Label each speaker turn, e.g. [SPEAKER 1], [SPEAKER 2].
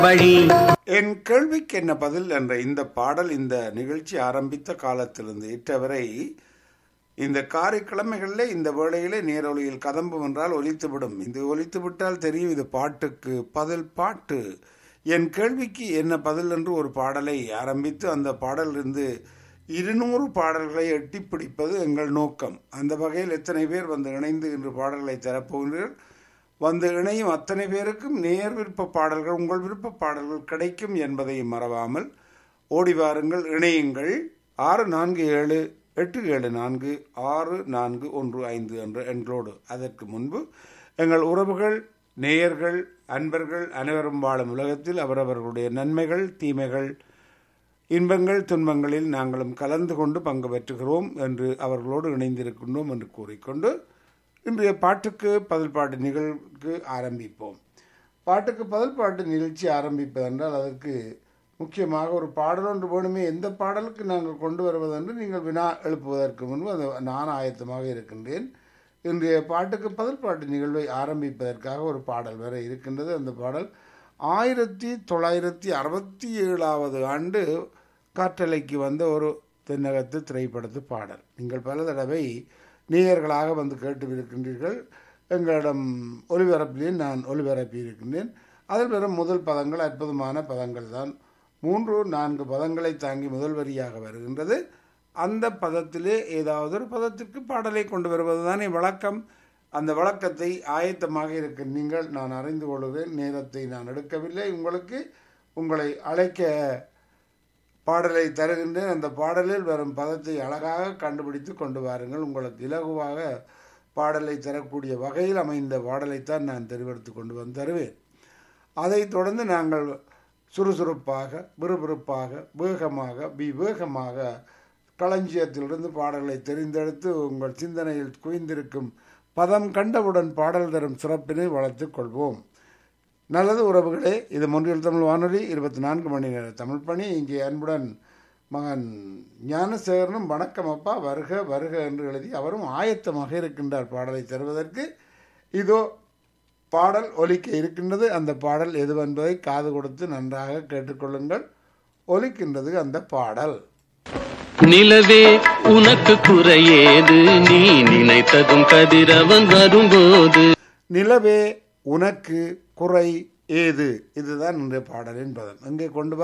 [SPEAKER 1] வழி
[SPEAKER 2] என் கேள்விக்கு என்ன பதில் என்ற இந்த பாடல் இந்த நிகழ்ச்சி ஆரம்பித்த காலத்திலிருந்து இட்டவரை இந்த காரைக்கிழமைகளிலே இந்த வேளையிலே நேரொலியில் கதம்பம் என்றால் ஒலித்துவிடும் இது ஒலித்து விட்டால் தெரியும் இது பாட்டுக்கு பதில் பாட்டு என் கேள்விக்கு என்ன பதில் என்று ஒரு பாடலை ஆரம்பித்து அந்த பாடலிருந்து இருநூறு பாடல்களை எட்டி பிடிப்பது எங்கள் நோக்கம் அந்த வகையில் எத்தனை பேர் வந்து இணைந்து இன்று பாடல்களை தரப்போகிறீர்கள் வந்து இணையும் அத்தனை பேருக்கும் நேர் விருப்ப பாடல்கள் உங்கள் விருப்ப பாடல்கள் கிடைக்கும் என்பதை மறவாமல் ஓடி வாருங்கள் இணையுங்கள் ஆறு நான்கு ஏழு எட்டு ஏழு நான்கு ஆறு நான்கு ஒன்று ஐந்து என்ற எண்களோடு அதற்கு முன்பு எங்கள் உறவுகள் நேயர்கள் அன்பர்கள் அனைவரும் வாழும் உலகத்தில் அவரவர்களுடைய நன்மைகள் தீமைகள் இன்பங்கள் துன்பங்களில் நாங்களும் கலந்து கொண்டு பங்கு பெற்றுகிறோம் என்று அவர்களோடு இணைந்திருக்கின்றோம் என்று கூறிக்கொண்டு இன்றைய பாட்டுக்கு பதில் பாட்டு நிகழ்வுக்கு ஆரம்பிப்போம் பாட்டுக்கு பதில் பாட்டு நிகழ்ச்சி ஆரம்பிப்பதென்றால் அதற்கு முக்கியமாக ஒரு பாடல் ஒன்று வேணுமே எந்த பாடலுக்கு நாங்கள் கொண்டு வருவதென்று நீங்கள் வினா எழுப்புவதற்கு முன்பு அது நான் ஆயத்தமாக இருக்கின்றேன் இன்றைய பாட்டுக்கு பதில் பாட்டு நிகழ்வை ஆரம்பிப்பதற்காக ஒரு பாடல் வர இருக்கின்றது அந்த பாடல் ஆயிரத்தி தொள்ளாயிரத்தி அறுபத்தி ஏழாவது ஆண்டு காற்றலைக்கு வந்த ஒரு தென்னகத்து திரைப்படத்து பாடல் நீங்கள் பல தடவை நேயர்களாக வந்து கேட்டு இருக்கின்றீர்கள் எங்களிடம் ஒலிபரப்பிலே நான் ஒலிபரப்பி இருக்கின்றேன் அதில் வரும் முதல் பதங்கள் அற்புதமான பதங்கள் தான் மூன்று நான்கு பதங்களை தாங்கி முதல் வரியாக வருகின்றது அந்த பதத்திலே ஏதாவது ஒரு பதத்திற்கு பாடலை கொண்டு வருவது தானே வழக்கம் அந்த வழக்கத்தை ஆயத்தமாக இருக்க நீங்கள் நான் அறிந்து கொள்கிறேன் நேரத்தை நான் எடுக்கவில்லை உங்களுக்கு உங்களை அழைக்க பாடலை தருகின்றேன் அந்த பாடலில் வரும் பதத்தை அழகாக கண்டுபிடித்து கொண்டு வாருங்கள் உங்களுக்கு இலகுவாக பாடலை தரக்கூடிய வகையில் அமைந்த பாடலைத்தான் நான் தெரிவெடுத்து கொண்டு வந்து தருவேன் அதைத் தொடர்ந்து நாங்கள் சுறுசுறுப்பாக விறுவிறுப்பாக வேகமாக விவேகமாக களஞ்சியத்திலிருந்து பாடல்களை தெரிந்தெடுத்து உங்கள் சிந்தனையில் குவிந்திருக்கும் பதம் கண்டவுடன் பாடல் தரும் சிறப்பினை வளர்த்துக் கொள்வோம் நல்லது உறவுகளே இது மொன்றியல் தமிழ் வானொலி இருபத்தி நான்கு மணி நேர தமிழ் பணி இங்கே அன்புடன் மகன் ஞானசேகரனும் வணக்கம் அப்பா வருக வருக என்று எழுதி அவரும் ஆயத்தமாக இருக்கின்றார் பாடலை தருவதற்கு இதோ பாடல் ஒலிக்க இருக்கின்றது அந்த பாடல் எது என்பதை காது கொடுத்து நன்றாக கேட்டுக்கொள்ளுங்கள் ஒலிக்கின்றது அந்த பாடல்
[SPEAKER 1] நிலவே உனக்கு குறையேது நீ நினைத்ததும் கதிரவன் வரும்போது
[SPEAKER 2] நிலவே உனக்கு குறை ஏது இதுதான் இன்றைய பாடலின் பதம் எங்கே கொண்டு வா